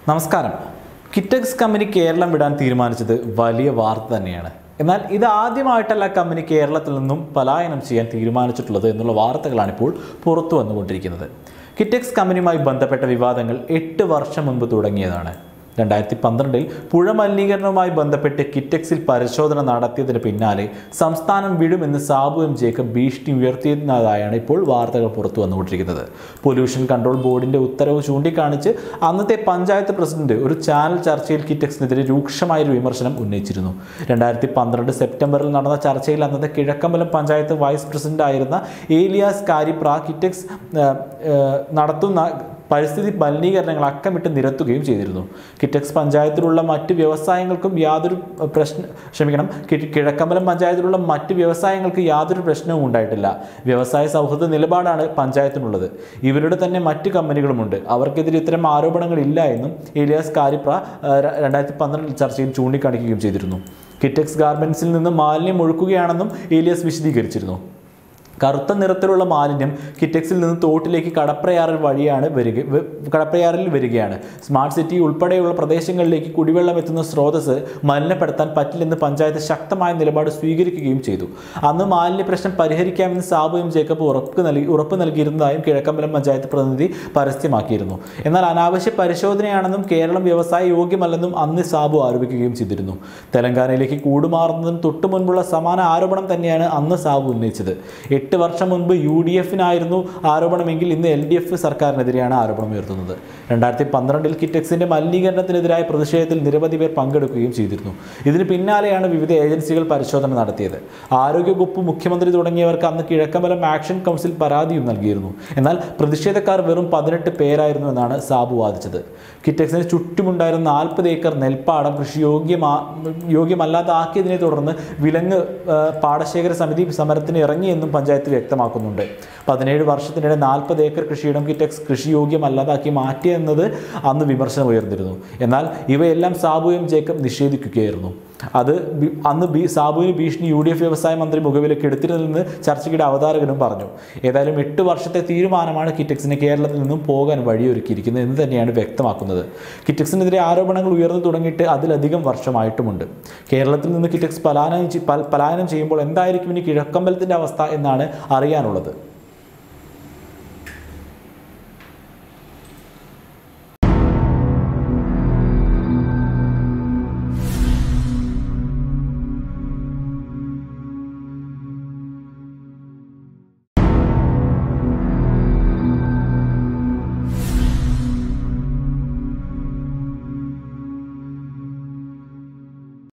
നമസ്കാരം കിറ്റക്സ് കമ്പനി കേരളം വിടാൻ തീരുമാനിച്ചത് വലിയ വാർത്ത തന്നെയാണ് എന്നാൽ ഇത് ആദ്യമായിട്ടല്ല കമ്പനി കേരളത്തിൽ നിന്നും പലായനം ചെയ്യാൻ തീരുമാനിച്ചിട്ടുള്ളത് എന്നുള്ള വാർത്തകളാണ് ഇപ്പോൾ പുറത്തു വന്നുകൊണ്ടിരിക്കുന്നത് കിറ്റക്സ് കമ്പനിയുമായി ബന്ധപ്പെട്ട വിവാദങ്ങൾ എട്ട് വർഷം മുൻപ് തുടങ്ങിയതാണ് രണ്ടായിരത്തി പന്ത്രണ്ടിൽ പുഴ മലിനീകരണവുമായി ബന്ധപ്പെട്ട് കിറ്റക്സിൽ പരിശോധന നടത്തിയതിന് പിന്നാലെ സംസ്ഥാനം വിടുമെന്ന് സാബു എം ജേക്കബ് ഭീഷണി ഉയർത്തിയതായാണ് ഇപ്പോൾ വാർത്തകൾ പുറത്തു വന്നുകൊണ്ടിരിക്കുന്നത് പൊല്യൂഷൻ കൺട്രോൾ ബോർഡിന്റെ ഉത്തരവ് ചൂണ്ടിക്കാണിച്ച് അന്നത്തെ പഞ്ചായത്ത് പ്രസിഡന്റ് ഒരു ചാനൽ ചർച്ചയിൽ കിറ്റക്സിനെതിരെ രൂക്ഷമായൊരു വിമർശനം ഉന്നയിച്ചിരുന്നു രണ്ടായിരത്തി പന്ത്രണ്ട് സെപ്റ്റംബറിൽ നടന്ന ചർച്ചയിൽ അന്നത്തെ കിഴക്കമ്പലം പഞ്ചായത്ത് വൈസ് പ്രസിഡന്റ് ആയിരുന്ന ഏലിയാസ് കാരിപ്ര കിറ്റക്സ് ആ, ആ, നടത്തുന്ന പരിസ്ഥിതി മലിനീകരണങ്ങൾ അക്കമിട്ട് നിരത്തുകയും ചെയ്തിരുന്നു കിറ്റക്സ് പഞ്ചായത്തിലുള്ള മറ്റ് വ്യവസായങ്ങൾക്കും യാതൊരു പ്രശ്ന ക്ഷമിക്കണം കി- കിഴക്കമ്പലം പഞ്ചായത്തിലുള്ള മറ്റ് വ്യവസായങ്ങൾക്ക് യാതൊരു പ്രശ്നവും ഉണ്ടായിട്ടില്ല വ്യവസായ സൗഹൃദ നിലപാടാണ് പഞ്ചായത്തിനുള്ളത് ഇവരുടെ തന്നെ മറ്റ് കമ്പനികളുമുണ്ട് അവർക്കെതിരെ ഇത്തരം ആരോപണങ്ങൾ ഇല്ല എന്നും ഏലിയാസ് കാരിപ്ര ആ, ര- രണ്ടായിരത്തി പന്ത്രണ്ടിൽ ചർച്ചയിൽ ചൂണ്ടിക്കാണിക്കുകയും ചെയ്തിരുന്നു കിറ്റക്സ് ഗാർമെന്റ്സിൽ നിന്ന് മാലിന്യം ഒഴുക്കുകയാണെന്നും ഏലിയാസ് വിശദീകരിച്ചിരുന്നു കറുത്ത നിറത്തിലുള്ള മാലിന്യം കിറ്റക്സിൽ നിന്ന് തോട്ടിലേക്ക് കടപ്രയാറിൽ വഴിയാണ് വരിക വ- കടപ്രയാറിൽ വരികയാണ് സ്മാർട്ട് സിറ്റി ഉൾപ്പെടെയുള്ള പ്രദേശങ്ങളിലേക്ക് കുടിവെള്ളം എത്തുന്ന സ്രോതസ് മലിനപ്പെടുത്താൻ പറ്റില്ലെന്ന് പഞ്ചായത്ത് ശക്തമായ നിലപാട് സ്വീകരിക്കുകയും ചെയ്തു അന്ന് മാലിന്യ പ്രശ്നം പരിഹരിക്കാമെന്ന് സാബുവും ജേക്കബ് ഉറപ്പ് നൽകി ഉറപ്പ് നൽകിയിരുന്നതായും കിഴക്കമ്പലം പഞ്ചായത്ത് പ്രതിനിധി പരസ്യമാക്കിയിരുന്നു എന്നാൽ അനാവശ്യ പരിശോധനയാണെന്നും കേരളം വ്യവസായ യോഗ്യമല്ലെന്നും അന്ന് സാബു ആരോപിക്കുകയും ചെയ്തിരുന്നു തെലങ്കാനയിലേക്ക് കൂടുമാറുന്നതും തൊട്ടു മുൻപുള്ള സമാന ആരോപണം തന്നെയാണ് അന്ന് സാബു ഉന്നയിച്ചത് എട്ട് വർഷം മുൻപ് യു ഡി എഫിനായിരുന്നു ആരോപണമെങ്കിൽ ഇന്ന് എൽ ഡി എഫ് സർക്കാരിനെതിരെയാണ് ആരോപണം ഉയർത്തുന്നത് രണ്ടായിരത്തി പന്ത്രണ്ടിൽ കിറ്റക്സിന്റെ മലിനീകരണത്തിനെതിരായ പ്രതിഷേധത്തിൽ നിരവധി പേർ പങ്കെടുക്കുകയും ചെയ്തിരുന്നു ഇതിന് പിന്നാലെയാണ് വിവിധ ഏജൻസികൾ പരിശോധന നടത്തിയത് ആരോഗ്യവകുപ്പ് മുഖ്യമന്ത്രി തുടങ്ങിയവർക്ക് അന്ന് കിഴക്കമ്പലം ആക്ഷൻ കൗൺസിൽ പരാതിയും നൽകിയിരുന്നു എന്നാൽ പ്രതിഷേധക്കാർ വെറും പതിനെട്ട് പേരായിരുന്നു എന്നാണ് സാബു വാദിച്ചത് കിറ്റക്സിന് ചുറ്റുമുണ്ടായിരുന്ന നാൽപ്പത് ഏക്കർ നെൽപ്പാടം കൃഷി യോഗ്യമാ യോഗ്യമല്ലാതാക്കിയതിനെ തുടർന്ന് വിലങ്ങ് ആ, പാടശേഖര സമിതി സമരത്തിന് ഇറങ്ങിയെന്നും പഞ്ചായത്ത് വ്യക്തമാക്കുന്നുണ്ട് പതിനേഴ് വർഷത്തിനിടെ നാൽപ്പത് ഏക്കർ കൃഷിയിടം കിറ്റക്സ് കൃഷിയോഗ്യമല്ലാതാക്കി മാറ്റിയെന്നത് അന്ന് വിമർശനം ഉയർന്നിരുന്നു എന്നാൽ ഇവയെല്ലാം സാബുവും ജേക്കബ് നിഷേധിക്കുകയായിരുന്നു അത് ബി- അന്ന് ബി സാബുവിന് ഭീഷണി യു ഡി എഫ് വ്യവസായ മന്ത്രി മുഖവിലേക്ക് എടുത്തിരുന്നെന്ന് ചർച്ചയ്ക്കിടെ അവതാരകനും പറഞ്ഞു ഏതായാലും എട്ട് വർഷത്തെ തീരുമാനമാണ് കിറ്റക്സിന് കേരളത്തിൽ നിന്നും പോകാൻ വഴിയൊരുക്കിയിരിക്കുന്നത് എന്ന് തന്നെയാണ് വ്യക്തമാക്കുന്നത് കിറ്റക്സിനെതിരെ ആരോപണങ്ങൾ ഉയർന്നു തുടങ്ങിയിട്ട് അതിലധികം വർഷമായിട്ടുമുണ്ട് കേരളത്തിൽ നിന്ന് കിറ്റക്സ് പലായനം ചെ- പൽ- പലായനം ചെയ്യുമ്പോൾ എന്തായിരിക്കും ഇനി കിഴക്കമ്പലത്തിൻ്റെ അവസ്ഥ എന്നാണ് അറിയാനുള്ളത്